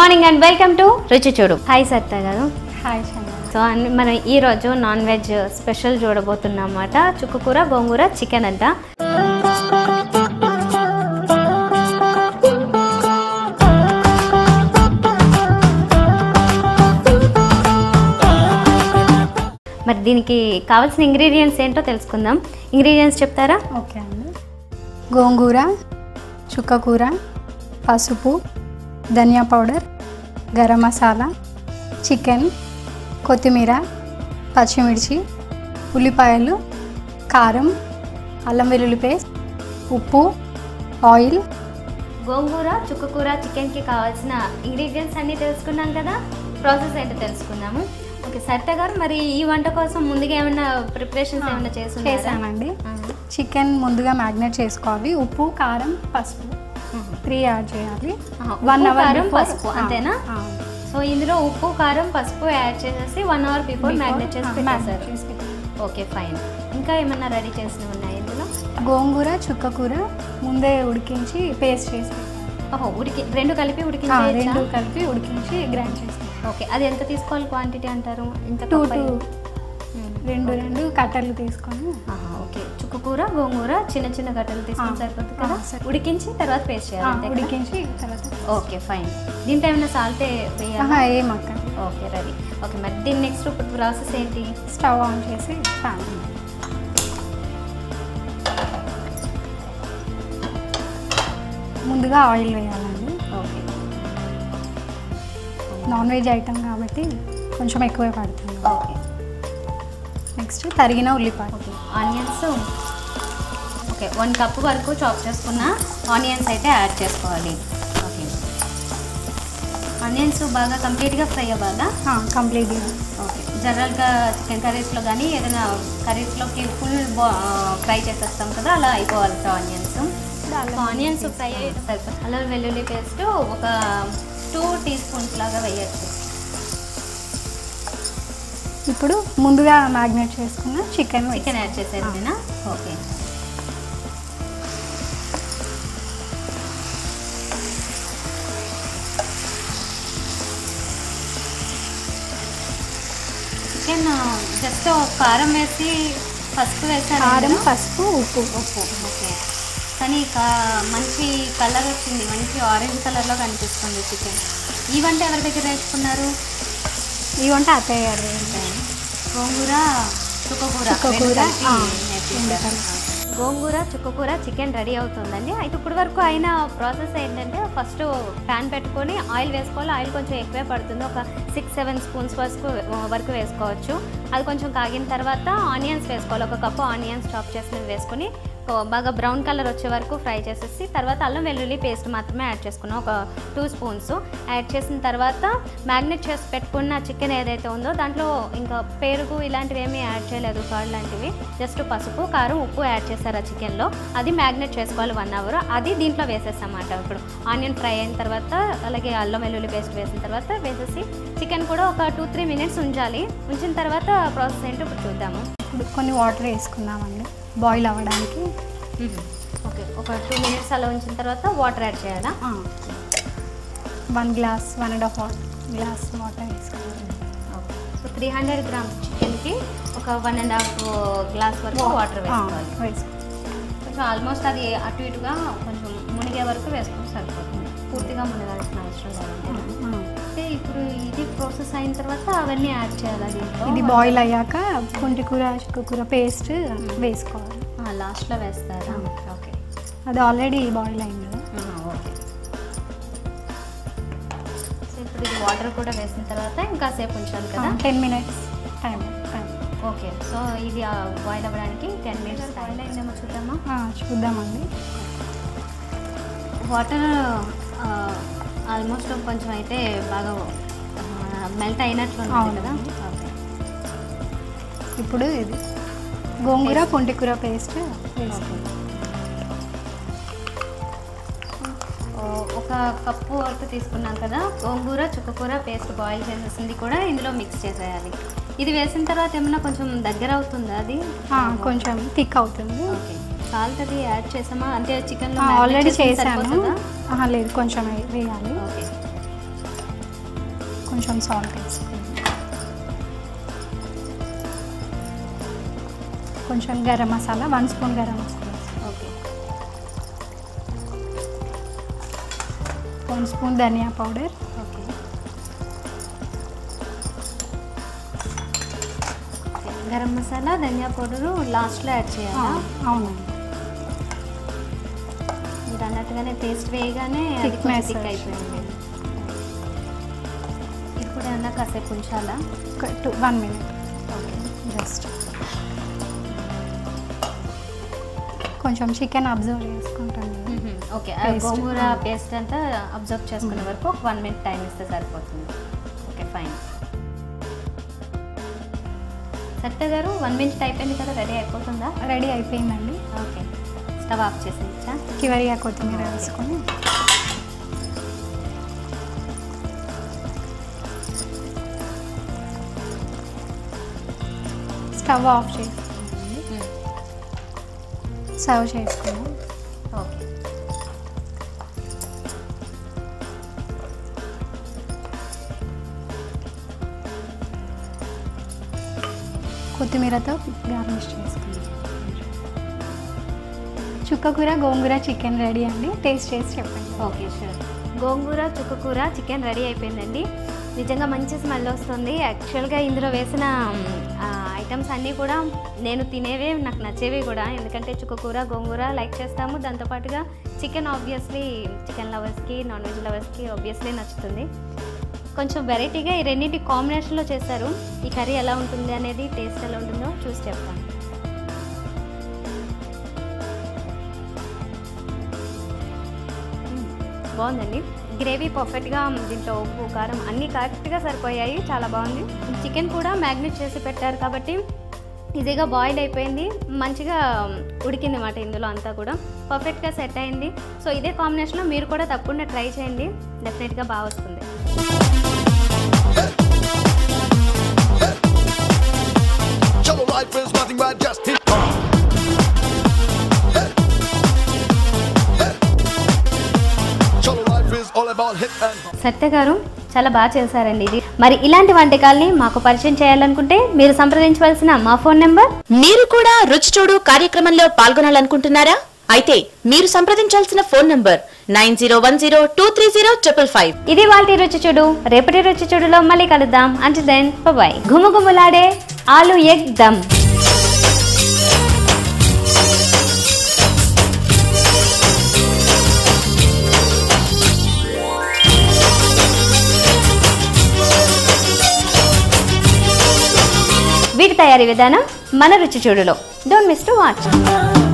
Morning and welcome to రుచి చూడు hi సత్త గారు హాయ్ చంద్ర సో అన్ని మనం ఈ రోజు నాన్ వెజ్ స్పెషల్ చూడబోతున్నాం అన్నమాట చుక్కకూర గోంగూర చికెన్ అంట మరి దీనికి కావాల్సిన ఇంగ్రీడియంట్స్ ఏంటో తెలుసుకుందాం ఇంగ్రీడియంట్స్ చెప్తారా ఓకే అండి గోంగూర చుక్కకూర పసుపు ధనియా పౌడర్ గరం మసాలా చికెన్ కొత్తిమీర పచ్చిమిర్చి ఉల్లిపాయలు కారం అల్లం వెల్లుల్లి పేస్ట్ ఉప్పు ఆయిల్ గోంగూర చుక్కకూర చికెన్కి కావాల్సిన ఇంగ్రీడియంట్స్ అన్నీ తెలుసుకున్నాం కదా ప్రాసెస్ ఏంటో తెలుసుకుందాము ఓకే సరిత గారు మరి ఈ వంట కోసం ముందుగా ఏమైనా ప్రిపరేషన్స్ ఏమైనా చేస్తున్నారా చేశానండి చికెన్ ముందుగా మ్యాగ్నేట్ చేసుకోవాలి ఉప్పు కారం పసుపు త్రీ యాడ్ చేయాలి ఆహా, వన్ ఉప్పు, అవర్ కారం, బిఫోర్ పసుపు, అంతేనా? సో ఇందులో ఉప్పు కారం పసుపు యాడ్ చేసేసి వన్ అవర్ బిఫోర్ మ్యాగ్నేట్ చేసి పెట్టేశారు ఓకే ఫైన్ ఇంకా ఏమన్నా రెడీ చేసినవి ఉన్నాయి ఇందులో గోంగూర చుక్కకూర ముందే ఉడికించి పేస్ట్ చేసి పెట్టాలి. ఓహో ఉడికి రెండు కలిపి ఆ, ఉడికించేయచ్చా రెండు కలిపి ఉడికించి గ్రైండ్ చేసి ఓకే అది ఎంత తీసుకోవాలి క్వాంటిటీ అంటారు ఇంత టూ కప్ టూ అయి- మ్మ్. రెండు రెండు కట్టర్లు తీసుకొని ఆహా, ఓకే చుక్కకూర గోంగూర చిన్న చిన్న గడ్డలు తీసుకుని ఆ, సరిపోతుంది ఆ, కదా సరే. ఉడికించి తర్వాత పేస్ట్ ఆ, చేయాలి అంతే కదా? ఉడికించి తర్వాత ఓకే ఫైన్ దీంట్లో ఏమైనా సాల్ట్ వేయాలి ఆహా, ఏం అక్క ఓకే రెడీ ఓకే మరి దీని నెక్స్ట్ ఇప్పుడు ప్రాసెస్ ఏంటి స్టవ్ ఆన్ చేసి ప్యాన్ ముందుగా ఆయిల్ వేయాలండి ఓకే నాన్ వెజ్ ఐటమ్ కాబట్టి కొంచెం ఎక్కువే పడుతుంది ఓకే నెక్స్ట్ తరిగిన ఉల్లిపాయ okay onions okay one cup వరకు చాప్ చేసుకున్న ఆనియన్స్ అయితే యాడ్ చేసుకోవాలి ఓకే ఆనియన్స్ బాగా కంప్లీట్గా ఫ్రై అవ్వాలా కంప్లీట్గా ఓకే జనరల్గా చికెన్ కర్రీస్లో కానీ ఏదైనా కర్రీస్లోకి ఫుల్ ఫ్రై చేసేస్తాం కదా అలా అయిపోవాలి ఆనియన్స్ ఆనియన్స్ ఫ్రై అయితే సరిపోతుంది అల్లం వెల్లుల్లి పేస్ట్ ఒక టూ టీ స్పూన్స్ లాగా వేయచ్చు ఇప్పుడు ముందుగా మ్యాగ్నేట్ చేసుకున్న చికెన్ చికెన్ యాడ్ చేసేదేనా ఓకే చికెన్ జస్ట్ కారం వేసి పసుపు వేసాను కారం ఇందులో. పసుపు ఉప్పు ఉప్పు ఓకే కానీ కా- మంచి కలర్ వచ్చింది మంచి ఆరెంజ్ కలర్లో కనిపిస్తుంది చికెన్ ఈ వంట ఎవరి దగ్గర నేర్చుకున్నారు ఈ వంట అత్తయ్య గారు గోంగూర చుక్కకూర చుక్కకూర, రెండు కలిపి ఆ, నేర్పించారు. గోంగూర చుక్కకూర చికెన్ రెడీ అవుతుందండి అయితే ఇప్పుడు వరకు అయిన ప్రాసెస్ ఏంటంటే ఫస్ట్ ప్యాన్ పెట్టుకొని ఆయిల్ వేసుకోవాలి ఆయిల్ కొంచెం ఎక్కువే పడుతుంది ఒక సిక్స్ సెవెన్ స్పూన్స్ వరకు వరకు వేసుకోవచ్చు అది కొంచెం కాగిన తర్వాత ఆనియన్స్ వేసుకోవాలి ఒక కప్పు ఆనియన్స్ చాప్ చేసినవి వేసుకొని ఓ బాగా బ్రౌన్ కలర్ వచ్చే వరకు ఫ్రై చేసేసి తర్వాత అల్లం వెల్లుల్లి పేస్ట్ మాత్రమే యాడ్ చేసుకున్నాం ఒక టూ స్పూన్స్ యాడ్ చేసిన తర్వాత మ్యాగ్నెట్ చేసి పెట్టుకున్న చికెన్ ఏదైతే ఉందో దాంట్లో ఇంకా పెరుగు ఇలాంటివి ఏమీ యాడ్ చేయలేదు కర్డ్ లాంటివి జస్ట్ పసుపు కారం ఉప్పు యాడ్ చేశారు ఆ చికెన్లో అది మ్యాగ్నెట్ చేసుకోవాలి వన్ అవర్ అది దీంట్లో వేసేస్తామాట ఇప్పుడు ఆనియన్ ఫ్రై అయిన తర్వాత అలాగే అల్లం వెల్లుల్లి పేస్ట్ వేసిన తర్వాత వేసేసి చికెన్ కూడా ఒక టూ త్రీ మినిట్స్ ఉంచాలి ఉంచిన తర్వాత ప్రాసెస్ ఏంటో ఇప్పుడు చూద్దాము ఇప్పుడు కొన్ని వాటర్ వేసుకుందామండి బాయిల్ అవ్వడానికి ఓకే ఒక టూ మినిట్స్ అలా ఉంచిన తర్వాత వాటర్ యాడ్ చేయాలా one glass one and half glass water వేసుకోవాలి okay so three hundred grams చికెన్కి ఒక వన్ అండ్ హాఫ్ గ్లాస్ వరకు వాటర్ వేసుకోవాలి వేసుకోవాలి కొంచెం ఆల్మోస్ట్ అది అటు ఇటుగా కొంచెం మునిగే వరకు వేసుకుంటే సరిపోతుంది పూర్తిగా మునగాల్సిన అవసరం లేదండి అయితే ఇప్పుడు ఇది ప్రాసెస్ అయిన తర్వాత అవన్నీ యాడ్ చేయాలి దీంట్లో ఇది బాయిల్ అయ్యాక కొంటి కూర చుక్కకూర పేస్ట్ వేసుకోవాలి లాస్ట్లో వేస్తారా ఓకే అది ఆల్రెడీ బాయిల్ అయింది కదా ఓకే సో ఇప్పుడు ఇది వాటర్ కూడా వేసిన తర్వాత ఇంకా సేపు ఉంచాలి కదా ten minutes time time okay so ఇది బాయిల్ అవ్వడానికి టెన్ మినిట్స్ బాయిల్ అయిందేమో చూద్దామా చూద్దామండి వాటర్ ఆల్మోస్ట్ కొంచెం అయితే బాగా మెల్ట్ అయినట్లు ఉంది అవును. కదా ఓకే ఇప్పుడు ఇది గోంగూర కొంటి కూర పేస్ట్ వేసుకోవాలి ఓ, ఒక కప్పు వరకు తీసుకున్నాం కదా గోంగూర చుక్కకూర పేస్ట్ బాయిల్ చేసేసింది కూడా ఇందులో మిక్స్ చేసేయాలి ఇది వేసిన తర్వాత ఏమన్నా కొంచెం దగ్గర అవుతుందా అది ఆ, కొంచెం థిక్ అవుతుంది ఓకే సాల్ట్ అది యాడ్ చేసామా అంటే చికెన్లో ఆల్రెడీ చేశాను ఆహా, లేదు కొంచెం వే- వేయాలి ఓకే కొంచెం సాల్ట్ వేసుకుందాం కొంచెం garam masala one spoon garam masala okay one spoon ధనియా powder okay okay. Garam masala ధనియా పౌడరు లాస్ట్లో యాడ్ చేయాలా అవునండి మీరు అన్నట్టుగానే పేస్ట్ వేయగానే అది కొంచెం Thickness థిక్ వచ్చి. అయిపోయింది ఇప్పుడు ఏమన్నా కాసేపు ఉంచాలా ఒక two one minute okay just కొంచెం చికెన్ అబ్జర్వ్ చేసుకుంటాను ఓకే ఆ Paste. గోంగూర పేస్ట్ అంతా అబ్జర్వ్ చేసుకునే వరకు ఒక వన్ మినిట్ టైం ఇస్తే సరిపోతుంది ఓకే ఫైన్ సత్య గారు వన్ మినిట్ అయిపోయింది కదా రెడీ అయిపోతుందా రెడీ అయిపోయిందండి ఓకే స్టవ్ ఆఫ్ చేసేయచ్చా చివరిగా కొత్తిమీర వేసుకొని స్టవ్ ఆఫ్ చేసుకున్నామండి సర్వ్ చేసుకున్నాం ఓకే కొత్తిమీరతో గార్నిష్ చేసుకున్నాం చుక్కకూర గోంగూర చికెన్ రెడీ అండి టేస్ట్ చేసి చెప్పండి ఓకే షూర్ గోంగూర చుక్కకూర చికెన్ రెడీ అయిపోయిందండి నిజంగా మంచి స్మెల్ వస్తుంది యాక్చువల్గా ఇందులో వేసిన ఐటమ్స్ అన్నీ కూడా నేను తినేవే నాకు నచ్చేవి కూడా ఎందుకంటే చుక్కకూర గోంగూర లైక్ చేస్తాము దాంతోపాటుగా చికెన్ ఆబ్వియస్లీ చికెన్ లవర్స్కి నాన్ వెజ్ లవర్స్కి ఆబ్వియస్లీ నచ్చుతుంది కొంచెం వెరైటీగా ఈ రెండింటి కాంబినేషన్లో చేస్తారు ఈ కర్రీ ఎలా ఉంటుంది అనేది టేస్ట్ ఎలా ఉంటుందో చూసి చెప్తాను బాగుందండి గ్రేవీ పర్ఫెక్ట్గా దీంట్లో ఉప్పు కారం అన్నీ కరెక్ట్గా సరిపోయాయి చాలా బాగుంది చికెన్ కూడా మ్యాగ్నెట్ చేసి పెట్టారు కాబట్టి ఈజీగా బాయిల్ అయిపోయింది మంచిగా ఉడికింది అన్నమాట ఇందులో అంతా కూడా పర్ఫెక్ట్గా సెట్ అయింది సో ఇదే కాంబినేషన్లో మీరు కూడా తప్పకుండా ట్రై చేయండి డెఫినెట్గా బాగా వస్తుంది Cholo life is nothing but just hip hop. Cholo life is all about hip and hop. సత్య గారు చాలా బాగా చేశారండి ఇది మరి ఇలాంటి వంటకాల్ని మాకు పరిచయం చేయాలనుకుంటే మీరు సంప్రదించవలసిన మా ఫోన్ నెంబర్ మీరు కూడా రుచి చూడు కార్యక్రమంలో పాల్గొనాలనుకుంటున్నారా అయితే మీరు సంప్రదించాల్సిన phone number nine zero one zero two three zero triple five ఇది వాళ్ళ రుచి చూడు రేపటి రుచి చూడులో మళ్ళీ కలుద్దాం అంటే దెన్ బాయ్ గుమగుమలాడే ఆలు ఎగ్ దమ్ వీటి తయారీ విధానం మన రుచి చూడులో డోంట్ మిస్ టు వాచ్